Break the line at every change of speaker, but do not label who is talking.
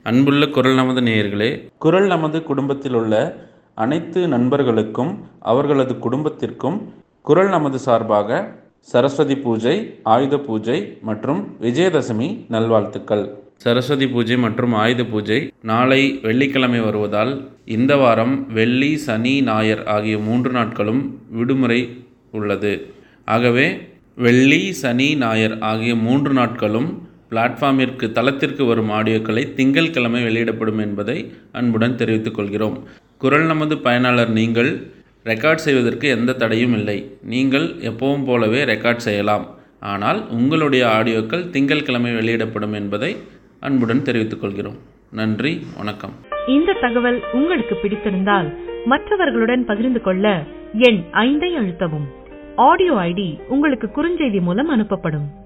அன்புள்ள குரல் நமது நேயர்களே குரல் நமது குடும்பத்தில் உள்ள அனைத்து நண்பர்களுக்கும் அவர்களது குடும்பத்திற்கும் குரல் நமது சார்பாக சரஸ்வதி பூஜை ஆயுத பூஜை மற்றும் விஜயதசமி நல்வாழ்த்துக்கள் சரஸ்வதி பூஜை மற்றும் ஆயுத பூஜை நாளை வெள்ளிக்கிழமை வருவதால் இந்த வாரம் வெள்ளி சனி ஞாயிறு ஆகிய மூன்று நாட்களும் விடுமுறை உள்ளது ஆகவே வெள்ளி சனி ஞாயிறு ஆகிய மூன்று நாட்களும் பிளாட்ஃபார்மிற்கு தளத்திற்கு வரும் ஆடியோக்களை திங்கட்கிழமை வெளியிடப்படும் என்பதை அன்புடன் தெரிவித்துக் கொள்கிறோம் குரல் நமது பயனாளர் நீங்கள் ரெக்கார்ட் செய்வதற்கு எந்த தடையும் இல்லை நீங்கள் எப்பவும் போலவே ரெக்கார்ட் செய்யலாம் ஆனால் உங்களுடைய ஆடியோக்கள் திங்கட்கிழமை வெளியிடப்படும் என்பதை அன்புடன் தெரிவித்துக் கொள்கிறோம் நன்றி வணக்கம்
இந்த தகவல் உங்களுக்கு பிடித்திருந்தால் மற்றவர்களுடன் பகிர்ந்து கொள்ள எண் ஐந்தை அழுத்தவும் ஆடியோ ஐடி உங்களுக்கு குறுஞ்செய்தி மூலம் அனுப்பப்படும்